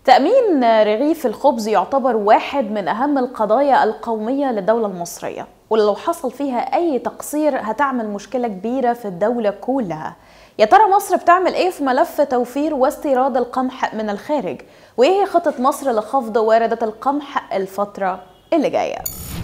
تأمين رغيف الخبز يعتبر واحد من أهم القضايا القومية للدولة المصرية ولو حصل فيها أي تقصير هتعمل مشكلة كبيرة في الدولة كلها يا ترى مصر بتعمل ايه في ملف توفير واستيراد القمح من الخارج وايه هي خطة مصر لخفض واردة القمح الفترة اللي جايه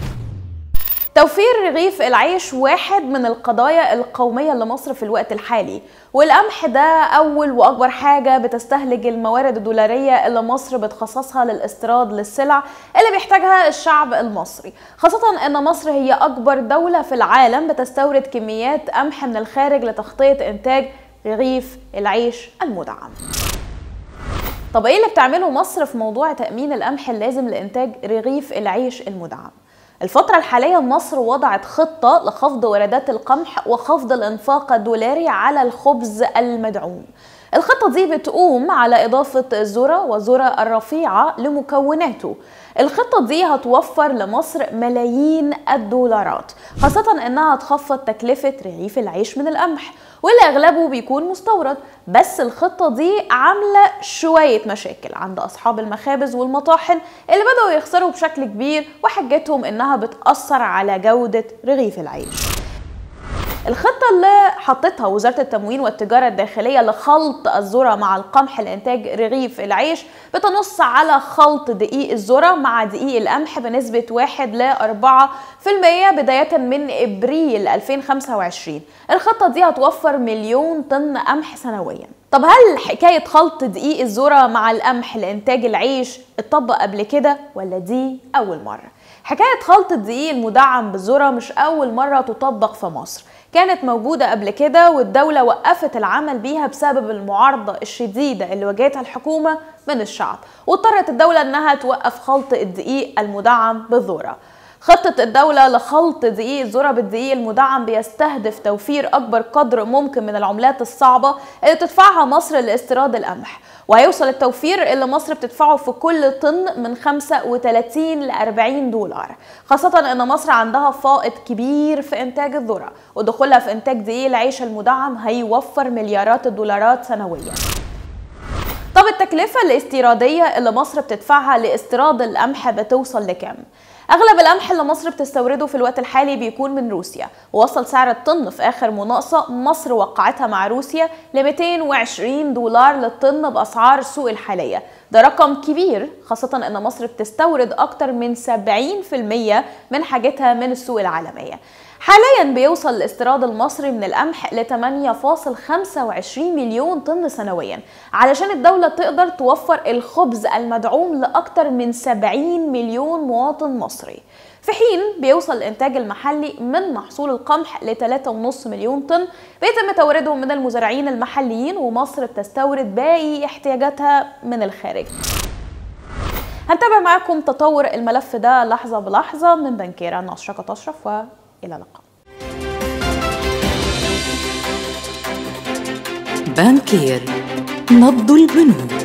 توفير رغيف العيش واحد من القضايا القومية لمصر في الوقت الحالي والقمح ده أول وأكبر حاجة بتستهلك الموارد الدولارية اللي مصر بتخصصها للاستيراد للسلع اللي بيحتاجها الشعب المصري خاصة أن مصر هي أكبر دولة في العالم بتستورد كميات قمح من الخارج لتغطية إنتاج رغيف العيش المدعم طب ايه اللي بتعمله مصر في موضوع تأمين القمح اللازم لإنتاج رغيف العيش المدعم؟ الفترة الحالية مصر وضعت خطة لخفض واردات القمح وخفض الانفاق الدولاري على الخبز المدعوم الخطة دي بتقوم على إضافة الذرة والذرة الرفيعة لمكوناته الخطة دي هتوفر لمصر ملايين الدولارات خاصة إنها تخفض تكلفة رغيف العيش من القمح واللي أغلبه بيكون مستورد بس الخطة دي عاملة شوية مشاكل عند أصحاب المخابز والمطاحن اللي بدأوا يخسروا بشكل كبير وحجتهم إنها بتأثر على جودة رغيف العيش الخطة اللي حطتها وزارة التموين والتجارة الداخلية لخلط الذرة مع القمح لإنتاج رغيف العيش بتنص على خلط دقيق الذرة مع دقيق القمح بنسبة 1 ل 4% بداية من إبريل 2025 الخطة دي هتوفر مليون طن قمح سنويا طب هل حكاية خلط دقيق الذرة مع القمح لإنتاج العيش اتطبق قبل كده ولا دي أول مرة؟ حكاية خلط الدقيق المدعم بالذرة مش أول مرة تطبق في مصر كانت موجودة قبل كده والدولة وقفت العمل بيها بسبب المعارضة الشديدة اللي واجهتها الحكومة من الشعب واضطرت الدولة انها توقف خلط الدقيق المدعم بالذرة خطة الدولة لخلط دقيق الذرة بالدقيق المدعم بيستهدف توفير أكبر قدر ممكن من العملات الصعبة اللي تدفعها مصر لاستيراد القمح وهيوصل التوفير اللي مصر بتدفعه في كل طن من 35 ل 40 دولار خاصة ان مصر عندها فائض كبير في انتاج الذرة ودخولها في انتاج دقيق العيش المدعم هيوفر مليارات الدولارات سنويا طب التكلفة الاستيرادية اللي مصر بتدفعها لاستيراد القمح بتوصل لكام؟ اغلب القمح اللي مصر بتستورده في الوقت الحالي بيكون من روسيا ووصل سعر الطن في اخر مناقصه مصر وقعتها مع روسيا ل 220 دولار للطن باسعار السوق الحاليه ده رقم كبير خاصة ان مصر بتستورد اكتر من 70% من حاجتها من السوق العالمية حاليا بيوصل الاستيراد المصري من القمح ل 8.25 مليون طن سنويا علشان الدولة تقدر توفر الخبز المدعوم لأكثر من 70 مليون مواطن مصري في حين بيوصل الانتاج المحلي من محصول القمح ل 3.5 مليون طن بيتم توريده من المزارعين المحليين ومصر بتستورد باقي احتياجاتها من الخارج هنتابع معاكم تطور الملف ده لحظة بلحظة من بنكيرة أنا أشرقت أشرف وإلى اللقاء بانكير نبض البنوك